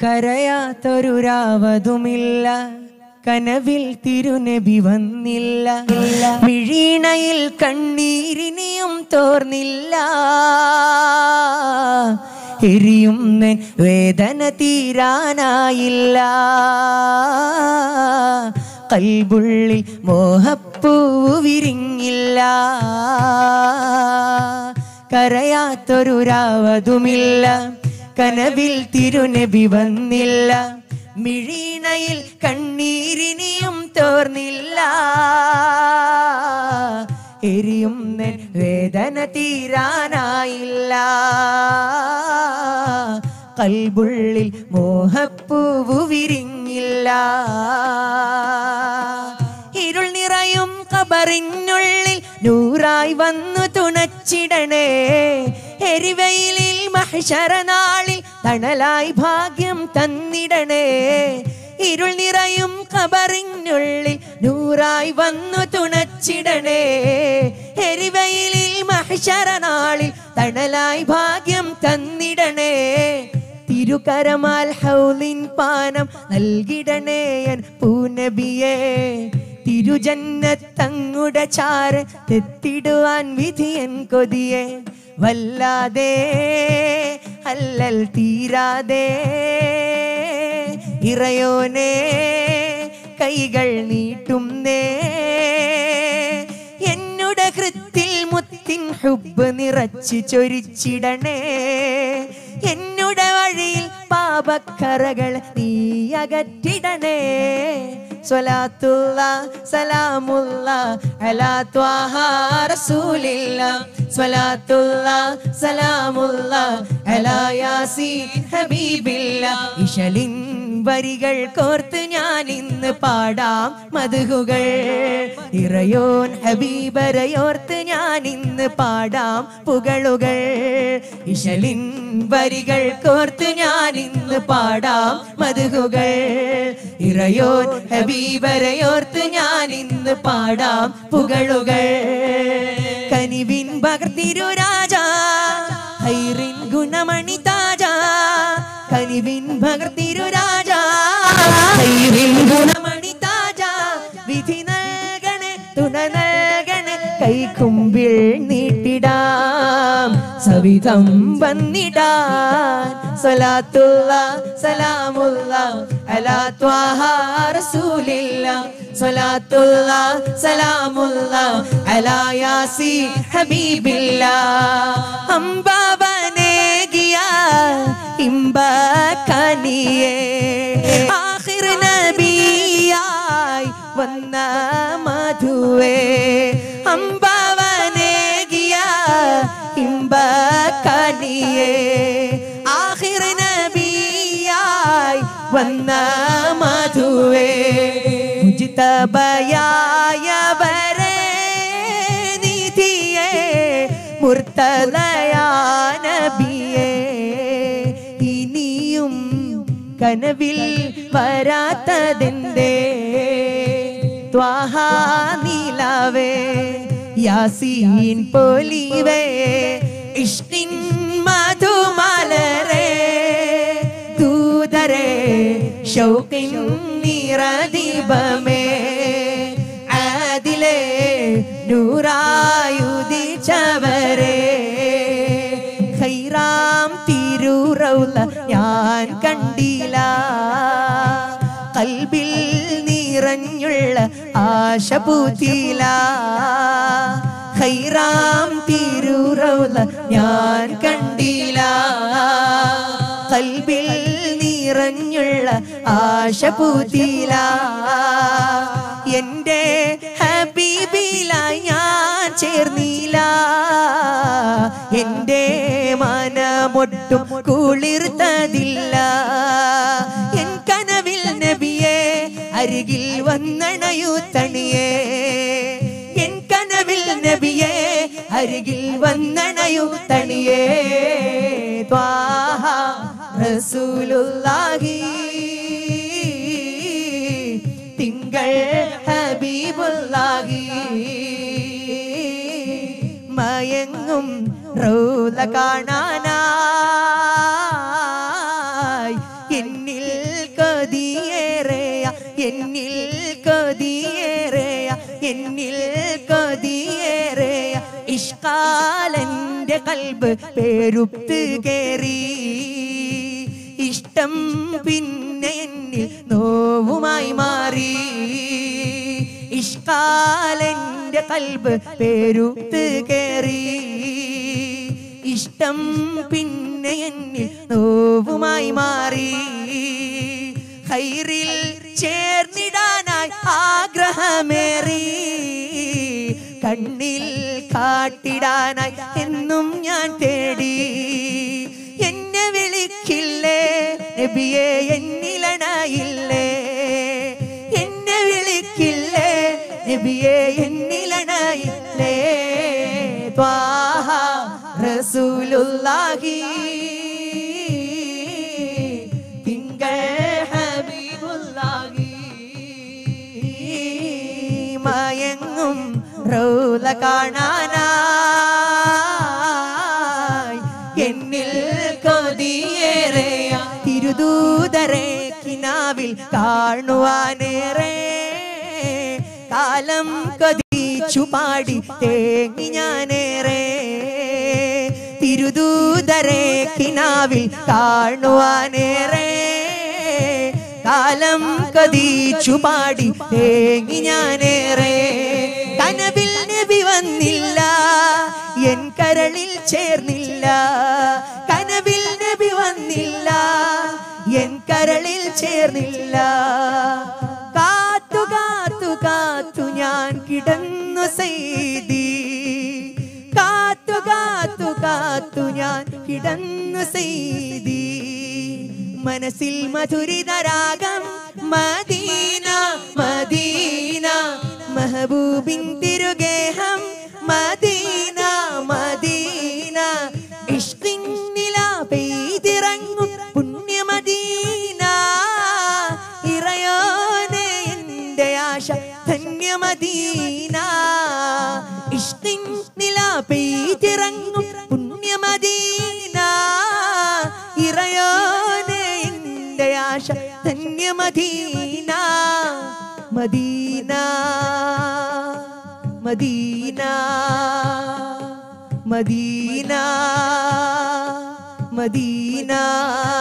കരയാത്തൊരു രാവതുമില്ല കനവിൽ തിരുനബി വന്നില്ല മിഴീണയിൽ കണ്ണീരിനിയും തോർന്നില്ല എരിയുന്ന വേദന തീരാനായില്ല കൽബുള്ളിൽ മോഹപ്പൂ വിരിങ്ങില്ല കരയാത്തൊരു രാവതുമില്ല കനവിൽ തിരുനബി വന്നില്ല മിഴീണയിൽ കണ്ണീരിനിയും തോർന്നില്ല എരിയും വേദന തീരാനായില്ല കൽബുള്ളിൽ മോഹപ്പൂവു വിരിങ്ങില്ല ഇരുൾ നിറയും കബറിനുള്ളിൽ നൂറായി വന്നു തുണച്ചിടണേ എരിവയിലിൽ മഹശരനാളിൽ തണലായി ഭാഗ്യം തന്നിടണേ ഇരുൾ നിറയും കബറിനുള്ളിൽ നൂറായി വന്നു തുണച്ചിടണേ എരിവയിലിൽ മഹശരനാളിൽ തണലായി ഭാഗ്യം തന്നിടണേ തിരുകരമാൽ ഹൗലിൻ പാനം നൽകിടണേ എൻ പൂനബിയെ തിരുജന്നത്തങ്ങുടെ ചാര തെത്തിടുവാൻ വിധിയൻ കൊതിയെ വല്ലാതെ അല്ലൽ തീരാതെ ഇറയോനെ കൈകൾ നീട്ടുന്നേ എന്നുടെ ഹൃത്തിൽ മുത്തിൻ ഹുബ് നിറച്ച് ചൊരിച്ചിടണേ എന്നുടെ വഴിയിൽ പാപക്കറകൾ നീ അകറ്റിടണേ സ്വലാത്തുള്ള സലാമുള്ള അലാ ത്വാഹ റസൂലില്ല സ്വലാത്തുള്ള സലാമുള്ള അലാ യാസീൻ ഹബീബില്ല ഇശലിൻ വരികൾ കോർത്ത് ഞാൻ ഇന്ന് പാടാം മധുഹുകൾ ഇറയോൻ ഹബീബരയോർത്ത് ഞാൻ ഇന്ന് പാടാം പുകളുകൾ ഇശലിൻ വരികൾ കോർത്ത് ഞാൻ ഇന്ന് പാടാം മധുഹുകൾ ഇറയോൻ ഹബീബരയോർത്ത് ഞാൻ ഇന്ന് പാടാം പുകളുകൾ കനിവിൻ ഭഗർത്തിരു രാജാ ഹൈറിൻ ഗുണമണി താജ കനിവിൻ ഭഗർത്തിരു രാജാ ഹൈറിൻ ഗുണമണി താജ വിധി നൽകണേ തുണ നൽകണേ കൈക്കുമ്പിൾ നീട്ടിടാം സവിധം വന്നിടാൻ സ്വലാത്തുള്ള സലാമുള്ള അലാ ത്വാഹ റസൂലില്ല സ്വലാത്തുള്ള സലാമുള്ള അലാ യാസി ഹബീബില്ല അമ്പാവനേകിയ ഇമ്പക്കനിയേ ആഖിർ നബിയായി വന്ന മധുവേ അമ്പാവനേകിയ ഇമ്പക്കനിയേ ആഖിർ നബിയായി വന്ന മധുവേ മുജിതബയായവരെ നിധിയേ മുർത്തലയാനബിയേ ഇനിയും കനവിൽ വരാത്തതെന്തേ ത്വാഹ നീലാവേ യാസീൻ പോലിവേ ഇഷ്ടിൻ മധുമലരേ ദൂതരേ ഷൗക്കിൻ നിറദീപമേ ആദിലേ നൂറായുദിച്ചവരേ ഖൈറാം തിരുറൗല ഞാൻ കണ്ടില്ല കൽബിൽ നിറഞ്ഞുള്ള ആശ പൂത്തില ഖൈറാം തിരുറൗല ഞാൻ കണ്ടില്ല കൽബിൽ നിറഞ്ഞുള്ള ആശ പൂത്തില എന്റെ ഹബീബിലായി ഞാൻ ചേർന്നില്ല എന്റെ മനമൊട്ടും കുളിർത്തതില്ല എൻ കനവിൽ നബിയെ അരികിൽ വന്നണയു തണിയേ എൻ കനവിൽ നബിയെ അരികിൽ വന്നണയു തണിയേ ത്വാഹ റസൂലുള്ളാഹി തിങ്കൾ ഹബീബുല്ലാഹി മയങ്ങും റൗല കാണാനായി എന്നിൽ എന്നിൽ കൊതിയേറിയ ഇഷ്കാലന്റെ കൽബ് പേരുത്ത് കേറി ഇഷ്ടം പിന്നെ എന്നിൽ നോവുമായി മാറി ഇഷ്കാലന്റെ കൽബ് പേരുത്ത് കേറി ഇഷ്ടം പിന്നെ എന്നിൽ നോവുമായി മാറി ഹൈറിൽ ചേർന്നിടാനായി ആഗ്രഹമേറി കണ്ണിൽ കാട്ടിടാനായി എന്നും ഞാൻ തേടി എന്നെ വിളിക്കില്ലേ നബിയെ എന്നിലണയില്ലേ എന്നെ വിളിക്കില്ലേ നബിയെ എന്നിലണയില്ലേ ത്വാഹ റസൂലുള്ളാഹി തിങ്കൾ ഹബീബുല്ലാഹി മയങ്ങും റൗല കാണാനായി എന്നിൽ കൊതിയേറെയ തിരുദൂതരെ കിനാവിൽ കാണുവാനേറെ കാലം കൊതിച്ചു പാടി തേങ്ങി ഞാനേറെ തിരുദൂതരെ കിനാവിൽ കാണുവാനേറെ കാലം കതീച്ചു പാടി തേങ്ങി ഞാനേറെ കനവിൽ നബി വന്നില്ല എൻ കരളിൽ ചേർന്നില്ല കനവിൽ നബി വന്നില്ല എൻ കരളിൽ ചേർന്നില്ല കാത്തു കാത്തു കാത്തു ഞാൻ കിടന്നു സെയ്തി കാത്തു കാത്തു കാത്തു ഞാൻ കിടന്നു സെയ്തി മനസ്സിൽ മധുരിതരാഗം മദീന മദീന മഹബൂബിൻ തിരുഗേഹം മദീന മദീന ഇഷ്കിൻ നില പെയ്തിറങ്ങും പുണ്യമദീന ഇറയോനെ എന്റെ ആശ ധന്യമദീന ഇഷ്കിൻ നില പെയ്തിറങ്ങും പുണ്യമദീന ഇറയോനെ എന്റെ ആശ ധന്യമദീന മദീന മദീന മദീന മദീന